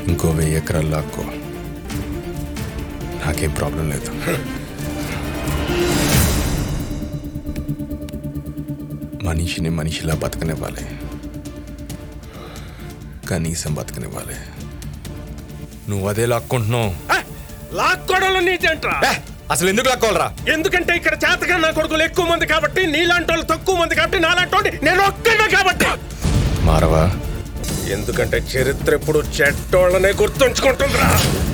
ఇంకో వెయ్యి ఎకరాలు లాక్కో నాకేం ప్రాబ్లం లేదు మనిషిని మనిషిలా బతకనివ్వాలి కనీసం బతకనివ్వాలి నువ్వు అదే లాక్కుంటున్నావు ఏ, లాక్కోవడంలో నీతేంట్రా ఏ, అసలు ఎందుకు లాక్కోవాలరా ఎందుకంటే ఇక్కడ చేతగా నా కొడుకులు ఎక్కువ మంది కాబట్టి నీలాంటి వాళ్ళు తక్కువ మంది కాబట్టి నాలాంటి వాడిని నేను ఒక్కడే కాబట్టి మారవా ఎందుకంటే చరిత్ర ఎప్పుడు చెట్టోళ్ళనే గుర్తుంచుకుంటుందిరా